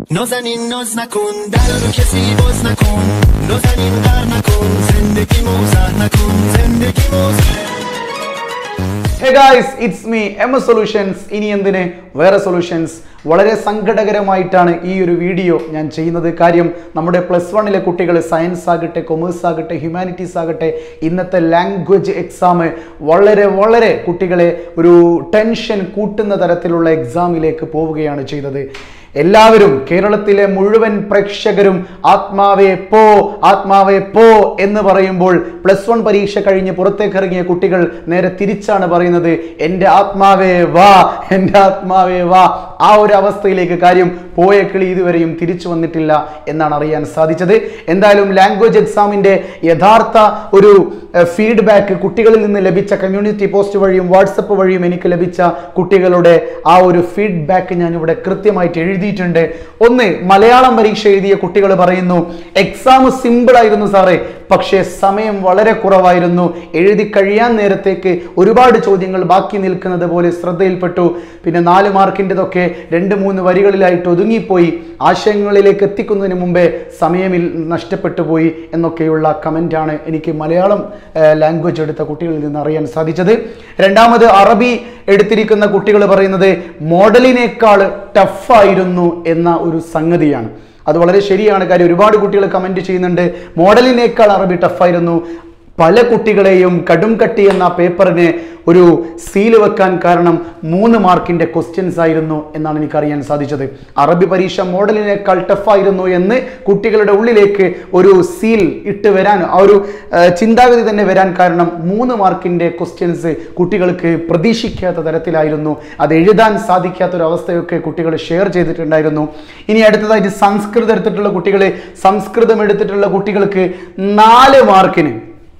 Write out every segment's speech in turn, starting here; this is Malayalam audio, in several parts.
نازنین ناز نکن در رو کسی باز نکن نازنین در نکن زندگی موزه نکن زندگی موزه hey guys it's me M S solutions ഇനി എന്തിന് വേറെ സൊല്യൂഷൻസ് വളരെ സങ്കടകരമായിട്ടാണ് ഈ ഒരു വീഡിയോ ഞാൻ ചെയ്യുന്നത് കാര്യം നമ്മുടെ പ്ലസ് വണ്ണിലെ കുട്ടികൾ സയൻസ് ആകട്ടെ കൊമേഴ്സ് ആകട്ടെ ഹ്യൂമാനിറ്റീസ് ആകട്ടെ ഇന്നത്തെ ലാംഗ്വേജ് എക്സാം വളരെ വളരെ കുട്ടികളെ ഒരു ടെൻഷൻ കൂട്ടുന്ന തരത്തിലുള്ള എക്സാമിലേക്ക് പോവുകയാണ് ചെയ്തത് എല്ലാവരും കേരളത്തിലെ മുഴുവൻ പ്രേക്ഷകരും ആത്മാവേ പോ ആത്മാവേ പോ എന്ന് പറയുമ്പോൾ പ്ലസ് വൺ പരീക്ഷ കഴിഞ്ഞ് പുറത്തേക്ക് ഇറങ്ങിയ കുട്ടികൾ നേരെ തിരിച്ചാണ് പറയുന്നത് എൻ്റെ ആത്മാവേ വാ എൻ്റെ ആത്മാവേ വാ ആ ഒരു അവസ്ഥയിലേക്ക് കാര്യം പോയ കിളി ഇതുവരെയും തിരിച്ചു വന്നിട്ടില്ല എന്നാണ് അറിയാൻ സാധിച്ചത് എന്തായാലും ലാംഗ്വേജ് എക്സാമിൻ്റെ യഥാർത്ഥ ഒരു ഫീഡ്ബാക്ക് കുട്ടികളിൽ നിന്ന് ലഭിച്ച കമ്മ്യൂണിറ്റി പോസ്റ്റ് വഴിയും വാട്സപ്പ് വഴിയും എനിക്ക് ലഭിച്ച കുട്ടികളുടെ ആ ഒരു ഫീഡ്ബാക്ക് ഞാൻ ഇവിടെ കൃത്യമായിട്ട് എഴുതിയിട്ടുണ്ട് ഒന്ന് മലയാളം പരീക്ഷ എഴുതിയ കുട്ടികൾ പറയുന്നു എക്സാം സിമ്പിൾ ആയിരുന്നു സാറേ പക്ഷേ സമയം വളരെ കുറവായിരുന്നു എഴുതി കഴിയാൻ നേരത്തേക്ക് ഒരുപാട് ചോദ്യങ്ങൾ ബാക്കി നിൽക്കുന്നത് പോലെ ശ്രദ്ധയിൽപ്പെട്ടു പിന്നെ നാല് മാർക്കിൻ്റെതൊക്കെ രണ്ട് മൂന്ന് വരികളിലായിട്ട് ഒതുങ്ങിപ്പോയി ആശയങ്ങളിലേക്ക് എത്തിക്കുന്നതിന് മുമ്പേ സമയമിൽ നഷ്ടപ്പെട്ടു പോയി എന്നൊക്കെയുള്ള കമൻ്റാണ് എനിക്ക് മലയാളം ലാംഗ്വേജ് എടുത്ത കുട്ടികളിൽ നിന്ന് അറിയാൻ സാധിച്ചത് രണ്ടാമത് അറബി എടുത്തിരിക്കുന്ന കുട്ടികൾ പറയുന്നത് മോഡലിനേക്കാൾ ടഫായിരുന്നു എന്ന ഒരു സംഗതിയാണ് അത് വളരെ ശരിയാണ് കാര്യം ഒരുപാട് കുട്ടികൾ കമൻറ്റ് ചെയ്യുന്നുണ്ട് മോഡലിനേക്കാൾ അറബി ടഫായിരുന്നു പല കുട്ടികളെയും കടും കട്ടി എന്ന പേപ്പറിന് ഒരു സീല് വെക്കാൻ കാരണം മൂന്ന് മാർക്കിന്റെ ക്വസ്റ്റ്യൻസ് ആയിരുന്നു എന്നാണ് എനിക്ക് അറിയാൻ സാധിച്ചത് അറബി പരീക്ഷ മോഡലിനേക്കാൾ ടഫായിരുന്നു എന്ന് കുട്ടികളുടെ ഉള്ളിലേക്ക് ഒരു സീൽ ഇട്ട് വരാൻ ആ ഒരു ആ, ചിന്താഗതി തന്നെ വരാൻ കാരണം മൂന്ന് മാർക്കിന്റെ ക്വസ്റ്റ്യൻസ് കുട്ടികൾക്ക് പ്രതീക്ഷിക്കാത്ത തരത്തിലായിരുന്നു അത് എഴുതാൻ സാധിക്കാത്ത ഒരു അവസ്ഥയൊക്കെ കുട്ടികൾ ഷെയർ ചെയ്തിട്ടുണ്ടായിരുന്നു ഇനി അടുത്തതായിട്ട് സംസ്കൃതം എടുത്തിട്ടുള്ള കുട്ടികൾ സംസ്കൃതം എടുത്തിട്ടുള്ള കുട്ടികൾക്ക് നാല് മാർക്കിന്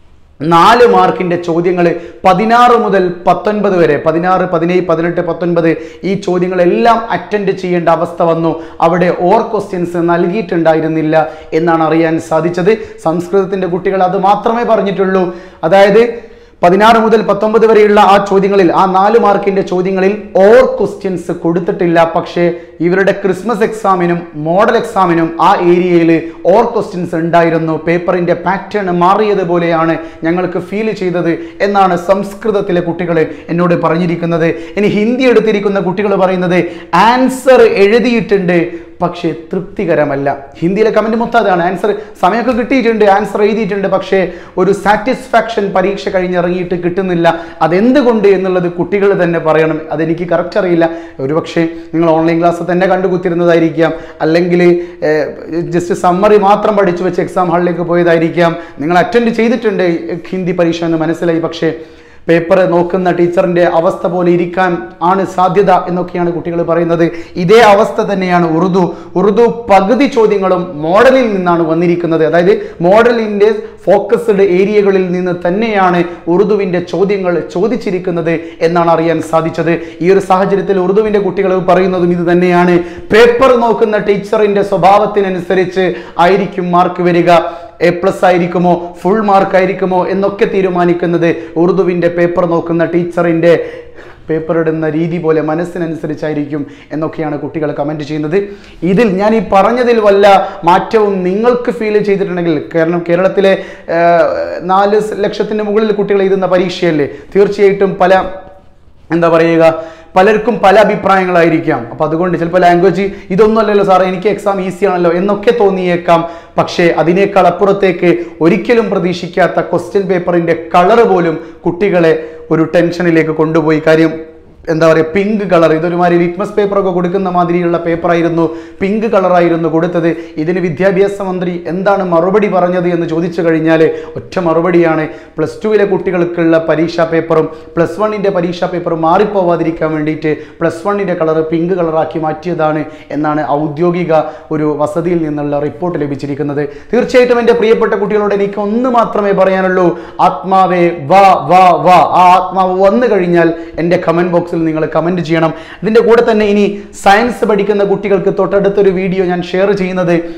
നാല് മാർക്കിന്റെ ചോദ്യങ്ങൾ പതിനാറ് മുതൽ പത്തൊൻപത് വരെ പതിനാറ് പതിനേഴ് പതിനെട്ട് പത്തൊൻപത് ഈ ചോദ്യങ്ങളെല്ലാം അറ്റൻഡ് ചെയ്യേണ്ട അവസ്ഥ വന്നു അവിടെ ഓർ ക്വസ്റ്റ്യൻസ് നൽകിയിട്ടുണ്ടായിരുന്നില്ല എന്നാണ് അറിയാൻ സാധിച്ചത് സംസ്കൃതത്തിന്റെ കുട്ടികൾ അത് മാത്രമേ പറഞ്ഞിട്ടുള്ളൂ അതായത് പതിനാറ് മുതൽ പത്തൊമ്പത് വരെയുള്ള ആ ചോദ്യങ്ങളിൽ ആ നാല് മാർക്കിന്റെ ചോദ്യങ്ങളിൽ ഓർ ക്വസ്റ്റ്യൻസ് കൊടുത്തിട്ടില്ല പക്ഷേ ഇവരുടെ ക്രിസ്മസ് എക്സാമിനും മോഡൽ എക്സാമിനും ആ ഏരിയയിൽ ഓർ ക്വസ്റ്റ്യൻസ് ഉണ്ടായിരുന്നു പേപ്പറിന്റെ പാറ്റേൺ മാറിയതുപോലെയാണ് ഞങ്ങൾക്ക് ഫീൽ ചെയ്തത് എന്നാണ് സംസ്കൃതത്തിലെ കുട്ടികൾ എന്നോട് പറഞ്ഞിരിക്കുന്നത് ഇനി ഹിന്ദി എടുത്തിരിക്കുന്ന കുട്ടികൾ പറയുന്നത് ആൻസർ എഴുതിയിട്ടുണ്ട് പക്ഷേ തൃപ്തികരമല്ല ഹിന്ദിയിലെ കമന്റ് മൊത്തം അതാണ് ആൻസർ സമയമൊക്കെ കിട്ടിയിട്ടുണ്ട് ആൻസർ എഴുതിയിട്ടുണ്ട് പക്ഷേ ഒരു സാറ്റിസ്ഫാക്ഷൻ പരീക്ഷ കഴിഞ്ഞിറങ്ങിയിട്ട് കിട്ടുന്നില്ല അതെന്തുകൊണ്ട് എന്നുള്ളത് കുട്ടികൾ തന്നെ പറയണം അതെനിക്ക് കറക്റ്റ് അറിയില്ല ഒരുപക്ഷെ നിങ്ങൾ ഓൺലൈൻ ക്ലാസ് തന്നെ കണ്ടുകുത്തിരുന്നതായിരിക്കാം അല്ലെങ്കിൽ ജസ്റ്റ് സമ്മറി മാത്രം പഠിച്ചു വെച്ച് എക്സാം ഹാളിലേക്ക് പോയതായിരിക്കാം നിങ്ങൾ അറ്റൻഡ് ചെയ്തിട്ടുണ്ട് ഹിന്ദി പരീക്ഷ എന്ന് മനസ്സിലായി പക്ഷേ പേപ്പർ നോക്കുന്ന ടീച്ചറിന്റെ അവസ്ഥ പോലെ ഇരിക്കാൻ ആണ് സാധ്യത എന്നൊക്കെയാണ് കുട്ടികൾ പറയുന്നത് ഇതേ അവസ്ഥ തന്നെയാണ് ഉറുദു ഉറുദു പകുതി ചോദ്യങ്ങളും മോഡലിൽ നിന്നാണ് വന്നിരിക്കുന്നത് അതായത് മോഡലിന്റെ ഫോക്കസ്ഡ് ഏരിയകളിൽ നിന്ന് തന്നെയാണ് ഉറുദുവിന്റെ ചോദ്യങ്ങൾ ചോദിച്ചിരിക്കുന്നത് എന്നാണ് അറിയാൻ സാധിച്ചത് ഈ ഒരു സാഹചര്യത്തിൽ ഉറുദുവിന്റെ കുട്ടികൾ പറയുന്നതും ഇത് തന്നെയാണ് പേപ്പർ നോക്കുന്ന ടീച്ചറിന്റെ സ്വഭാവത്തിനനുസരിച്ച് ആയിരിക്കും മാർക്ക് വരിക എ പ്ലസ് ആയിരിക്കുമോ ഫുൾ മാർക്ക് ആയിരിക്കുമോ എന്നൊക്കെ തീരുമാനിക്കുന്നത് ഉറുദുവിൻ്റെ പേപ്പർ നോക്കുന്ന ടീച്ചറിൻ്റെ പേപ്പർ ഇടുന്ന രീതി പോലെ മനസ്സിനനുസരിച്ചായിരിക്കും എന്നൊക്കെയാണ് കുട്ടികൾ കമൻറ്റ് ചെയ്യുന്നത് ഇതിൽ ഞാൻ ഈ പറഞ്ഞതിൽ വല്ല മാറ്റവും നിങ്ങൾക്ക് ഫീൽ ചെയ്തിട്ടുണ്ടെങ്കിൽ കാരണം കേരളത്തിലെ ആ, നാല് ലക്ഷത്തിന് മുകളിൽ കുട്ടികൾ എഴുതുന്ന പരീക്ഷയല്ലേ തീർച്ചയായിട്ടും പല എന്താ പറയുക പലർക്കും പല അഭിപ്രായങ്ങളായിരിക്കാം അപ്പൊ അതുകൊണ്ട് ചിലപ്പോൾ ലാംഗ്വേജ് ഇതൊന്നുമല്ലല്ലോ സാറേ എനിക്ക് എക്സാം ഈസി ആണല്ലോ എന്നൊക്കെ തോന്നിയേക്കാം പക്ഷേ അതിനേക്കാൾ അപ്പുറത്തേക്ക് ഒരിക്കലും പ്രതീക്ഷിക്കാത്ത ക്വസ്റ്റ്യൻ പേപ്പറിന്റെ കളർ പോലും കുട്ടികളെ ഒരു ടെൻഷനിലേക്ക് കൊണ്ടുപോയി കാര്യം എന്താ പറയുക പിങ്ക് കളർ ഇതൊരുമാതിരി ലിറ്റ്മസ് പേപ്പറൊക്കെ കൊടുക്കുന്ന മാതിരിയുള്ള പേപ്പറായിരുന്നു പിങ്ക് കളറായിരുന്നു കൊടുത്തത് ഇതിന് വിദ്യാഭ്യാസ മന്ത്രി എന്താണ് മറുപടി പറഞ്ഞത് എന്ന് ചോദിച്ചു കഴിഞ്ഞാൽ ഒറ്റ മറുപടിയാണ് പ്ലസ് ടുവിലെ കുട്ടികൾക്കുള്ള പരീക്ഷാ പേപ്പറും പ്ലസ് വണ്ണിൻ്റെ പരീക്ഷാ പേപ്പറും മാറിപ്പോവാതിരിക്കാൻ വേണ്ടിയിട്ട് പ്ലസ് വണ്ണിൻ്റെ കളർ പിങ്ക് കളറാക്കി മാറ്റിയതാണ് എന്നാണ് ഔദ്യോഗിക ഒരു വസതിയിൽ നിന്നുള്ള റിപ്പോർട്ട് ലഭിച്ചിരിക്കുന്നത് തീർച്ചയായിട്ടും എൻ്റെ പ്രിയപ്പെട്ട കുട്ടികളോട് എനിക്ക് ഒന്ന് മാത്രമേ പറയാനുള്ളൂ ആത്മാവേ വാ വാ വാ ആ ആത്മാവ് വന്നു കഴിഞ്ഞാൽ എൻ്റെ കമൻറ്റ് ബോക്സിൽ നിങ്ങൾ കമൻറ്റ് ചെയ്യണം ഇതിൻ്റെ കൂടെ തന്നെ ഇനി സയൻസ് പഠിക്കുന്ന കുട്ടികൾക്ക് തൊട്ടടുത്തൊരു വീഡിയോ ഞാൻ ഷെയർ ചെയ്യുന്നത്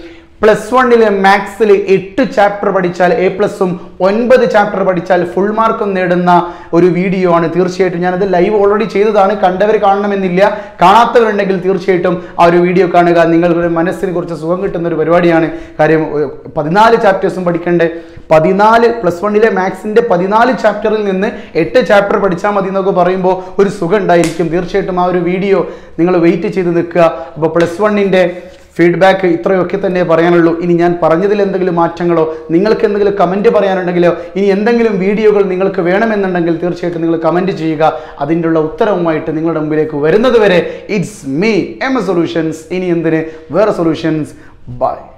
പ്ലസ് വണ്ണിലെ മാത്സിൽ എട്ട് ചാപ്റ്റർ പഠിച്ചാൽ എ പ്ലസും ഒൻപത് ചാപ്റ്റർ പഠിച്ചാൽ ഫുൾ മാർക്കും നേടുന്ന ഒരു വീഡിയോ ആണ് തീർച്ചയായിട്ടും ഞാനത് ലൈവ് ഓൾറെഡി ചെയ്തതാണ് കണ്ടവർ കാണണമെന്നില്ല കാണാത്തവരുണ്ടെങ്കിൽ തീർച്ചയായിട്ടും ആ ഒരു വീഡിയോ കാണുക നിങ്ങളുടെ മനസ്സിന് കുറച്ച് സുഖം കിട്ടുന്ന ഒരു പരിപാടിയാണ് കാര്യം ഏർ, പതിനാല് ചാപ്റ്റേഴ്സും പഠിക്കണ്ടേ പതിനാല് പ്ലസ് വണ്ണിലെ മാത്സിന്റെ പതിനാല് ചാപ്റ്ററിൽ നിന്ന് എട്ട് ചാപ്റ്റർ പഠിച്ചാൽ മതി എന്നൊക്കെ പറയുമ്പോൾ ഒരു സുഖം ഉണ്ടായിരിക്കും തീർച്ചയായിട്ടും ആ ഒരു വീഡിയോ നിങ്ങൾ വെയിറ്റ് ചെയ്ത് നിൽക്കുക അപ്പോൾ പ്ലസ് വണ്ണിൻ്റെ ഫീഡ്ബാക്ക് ഇത്രയൊക്കെ തന്നെ പറയാനുള്ളൂ ഇനി ഞാൻ പറഞ്ഞതിൽ എന്തെങ്കിലും മാറ്റങ്ങളോ നിങ്ങൾക്ക് എന്തെങ്കിലും കമൻറ്റ് പറയാനുണ്ടെങ്കിലോ ഇനി എന്തെങ്കിലും വീഡിയോകൾ നിങ്ങൾക്ക് വേണമെന്നുണ്ടെങ്കിൽ തീർച്ചയായിട്ടും നിങ്ങൾ കമൻറ്റ് ചെയ്യുക അതിൻ്റെ ഉള്ള ഉത്തരവുമായിട്ട് നിങ്ങളുടെ മുമ്പിലേക്ക് വരുന്നത് വരെ it's me M A solutions ഇനി എന്തിന് വേറെ സൊല്യൂഷൻസ് ബൈ